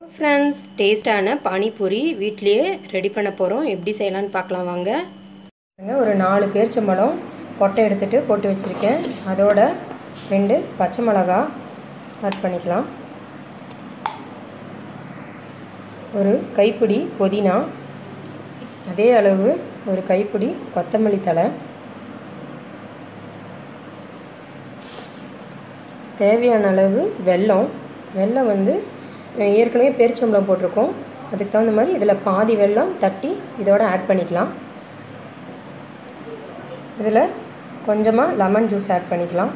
friends டேஸ்டான பானிபூரி வீட்லேயே ready பண்ண போகிறோம் எப்படி செய்யலான்னு பார்க்கலாம் வாங்க ஒரு நாலு பேரிச்சம்பழம் கொட்டை எடுத்துகிட்டு போட்டு வச்சுருக்கேன் அதோட ரெண்டு பச்சை மிளகா ஆட் பண்ணிக்கலாம் ஒரு கைப்பிடி புதினா அதே அளவு ஒரு கைப்பிடி கொத்தமல்லி தழை தேவையான அளவு வெல்லம் வெல்லம் வந்து ஏற்கனவே பேரிச்சம்பளம் போட்டிருக்கோம் அதுக்கு தகுந்த மாதிரி இதில் பாதி வெல்லம் தட்டி இதோட ஆட் பண்ணிக்கலாம் இதில் கொஞ்சமாக லெமன் ஜூஸ் ஆட் பண்ணிக்கலாம்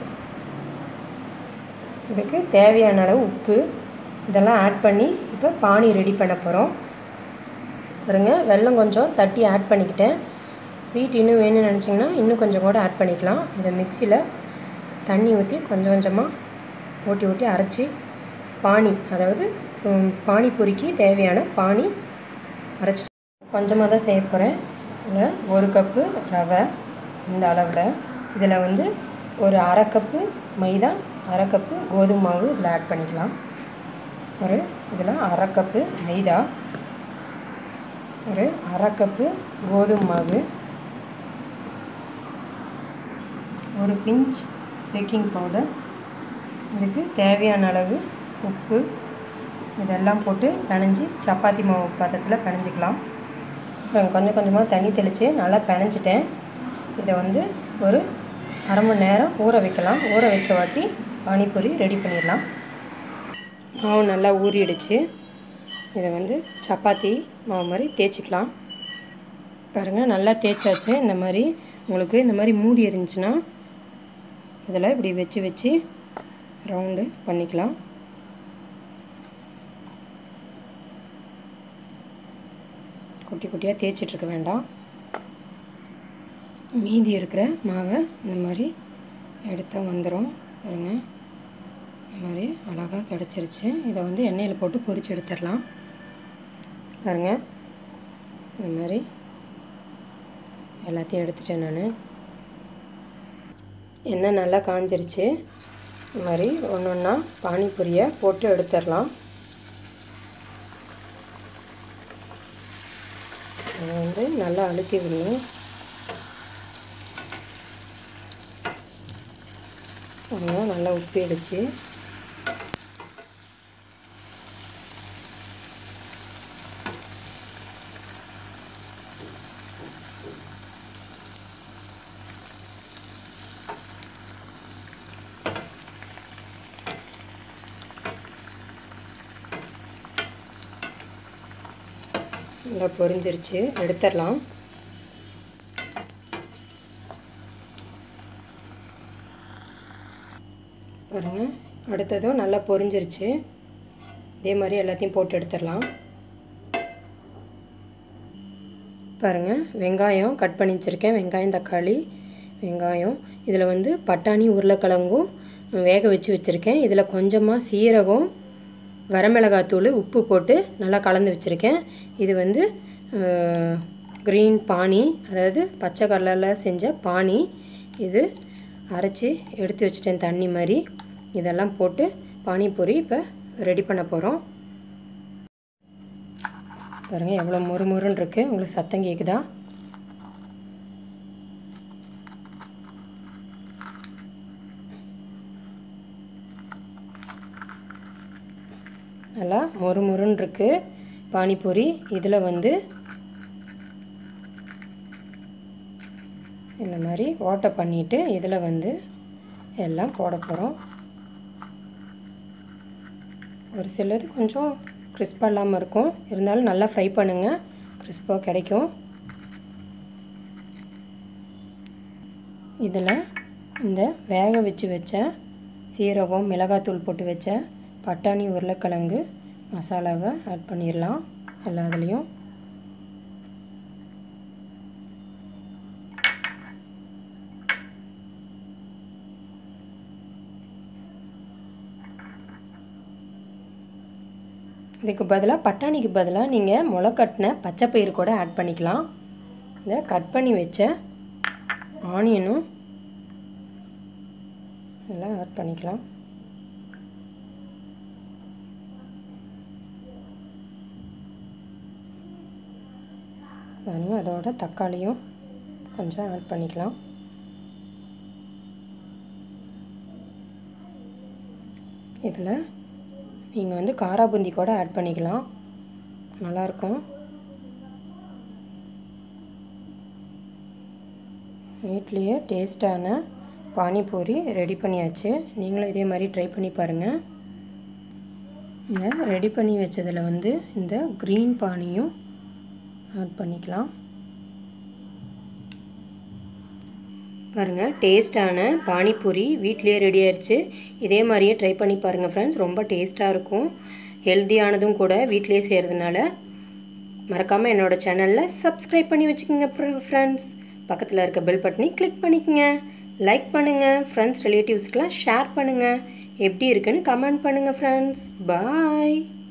இதுக்கு தேவையான அளவு உப்பு இதெல்லாம் ஆட் பண்ணி இப்போ பானி ரெடி பண்ண போகிறோம் பாருங்க வெல்லம் கொஞ்சம் தட்டி ஆட் பண்ணிக்கிட்டேன் ஸ்வீட் இன்னும் வேணும்னு நினச்சிங்கன்னா இன்னும் கொஞ்சம் கூட ஆட் பண்ணிக்கலாம் இதை மிக்சியில் தண்ணி ஊற்றி கொஞ்சம் கொஞ்சமாக ஊட்டி ஊட்டி அரைச்சி பானி அதாவது பானிபூரிக்கு தேவையான பானி அரைச்சிட்டு கொஞ்சமாக தான் செய்ய போகிறேன் இதில் ஒரு கப்பு ரவை இந்த அளவில் இதில் வந்து ஒரு அரை கப்பு மைதா அரை கப்பு கோதுமை மாவு இதில் ஆட் பண்ணிக்கலாம் ஒரு இதில் அரை கப்பு மைதா ஒரு அரை கப்பு கோதுமை மாவு ஒரு பிஞ்ச் பேக்கிங் பவுடர் இதுக்கு தேவையான அளவு உப்பு இதெல்லாம் போட்டு பிணைஞ்சி சப்பாத்தி மாவு பதத்தில் பிணைஞ்சிக்கலாம் அப்புறம் கொஞ்சம் கொஞ்சமாக தண்ணி தெளித்து நல்லா பிணைஞ்சிட்டேன் இதை வந்து ஒரு அரை மணி நேரம் ஊற வைக்கலாம் ஊற வச்ச வாட்டி பானிபூரி ரெடி பண்ணிடலாம் மாவு நல்லா ஊறிடுச்சு இதை வந்து சப்பாத்தி மாவு மாதிரி தேய்ச்சிக்கலாம் பாருங்கள் நல்லா தேய்ச்சாச்சு இந்த மாதிரி உங்களுக்கு இந்த மாதிரி மூடி இருந்துச்சுன்னா இதில் இப்படி வச்சு வச்சு ரவுண்டு பண்ணிக்கலாம் குட்டி குட்டியாக தேய்ச்சிட்ருக்க வேண்டாம் மீதி இருக்கிற மாவை இந்த மாதிரி எடுத்தால் வந்துடும் பாருங்க இந்த மாதிரி அழகாக கிடச்சிருச்சு இதை வந்து எண்ணெயில் போட்டு பொரிச்சு எடுத்துடலாம் பாருங்க இந்த மாதிரி எல்லாத்தையும் எடுத்துட்டேன் நான் எண்ணெய் நல்லா காஞ்சிருச்சு இந்த மாதிரி ஒன்று ஒன்றா பானிபூரியை போட்டு எடுத்துடலாம் அதை வந்து நல்லா அழுத்தி விடணும் அதெல்லாம் நல்லா உப்பிடுச்சு நல்லா பொரிஞ்சிருச்சு எடுத்துடலாம் பாருங்கள் அடுத்ததும் நல்லா பொரிஞ்சிருச்சு இதே மாதிரி எல்லாத்தையும் போட்டு எடுத்துடலாம் பாருங்கள் வெங்காயம் கட் பண்ணி வச்சுருக்கேன் வெங்காயம் தக்காளி வெங்காயம் இதில் வந்து பட்டாணி உருளைக்கிழங்கும் வேக வச்சு வச்சுருக்கேன் இதில் கொஞ்சமாக சீரகம் வரமிளகாத்தூள் உப்பு போட்டு நல்லா கலந்து வச்சுருக்கேன் இது வந்து க்ரீன் பானி அதாவது பச்சை கலரில் செஞ்ச பானி இது அரைச்சி எடுத்து வச்சிட்டேன் தண்ணி மாதிரி இதெல்லாம் போட்டு பானிபூரி இப்போ ரெடி பண்ண போகிறோம் பாருங்கள் எவ்வளோ முறுமுறுன்னு இருக்குது உங்களுக்கு சத்தம் கேட்குதா நல்லா மொறு மொறுன்னு இருக்குது பானிபூரி இதில் வந்து இந்த மாதிரி ஓட்டை பண்ணிவிட்டு இதில் வந்து எல்லாம் போட போகிறோம் ஒரு சிலது கொஞ்சம் கிறிஸ்பாக இல்லாமல் இருக்கும் இருந்தாலும் நல்லா ஃப்ரை பண்ணுங்கள் கிறிஸ்பாக கிடைக்கும் இதில் இந்த வேக வச்சு வச்ச சீரகம் மிளகாத்தூள் போட்டு வச்ச பட்டாணி உருளைக்கிழங்கு மசாலாவை ஆட் பண்ணிடலாம் எல்லா இதுலேயும் இதுக்கு பதிலாக பட்டாணிக்கு பதிலாக நீங்கள் முளைக்கட்டின பச்சைப்பயிறு கூட ஆட் பண்ணிக்கலாம் இதை கட் பண்ணி வச்ச ஆனியனும் இதெல்லாம் ஆட் பண்ணிக்கலாம் பாருங்கள் அதோட தக்காளியும் கொஞ்சம் ஆட் பண்ணிக்கலாம் இதில் நீங்கள் வந்து காரா பூந்தி கூட ஆட் பண்ணிக்கலாம் நல்லாயிருக்கும் வீட்லேயே டேஸ்டான பானிபூரி ரெடி பண்ணியாச்சு நீங்களும் இதே மாதிரி ட்ரை பண்ணி பாருங்கள் இந்த ரெடி பண்ணி வச்சதில் வந்து இந்த க்ரீன் பானியும் ஆட் பண்ணிக்கலாம் பாருங்கள் டேஸ்டான பானிபூரி வீட்லேயே ரெடி ஆயிடுச்சு இதே மாதிரியே ட்ரை பண்ணி பாருங்கள் ஃப்ரெண்ட்ஸ் ரொம்ப டேஸ்ட்டாக இருக்கும் ஹெல்த்தியானதும் கூட வீட்லேயே செய்கிறதுனால மறக்காமல் என்னோடய சேனலில் சப்ஸ்கிரைப் பண்ணி வச்சுக்கோங்க ஃப்ரெண்ட்ஸ் பக்கத்தில் இருக்க பெல் பட்டனை கிளிக் பண்ணிக்கோங்க லைக் பண்ணுங்கள் ஃப்ரெண்ட்ஸ் ரிலேட்டிவ்ஸ்க்கெலாம் ஷேர் பண்ணுங்கள் எப்படி இருக்குன்னு கமெண்ட் பண்ணுங்கள் ஃப்ரெண்ட்ஸ் பாய்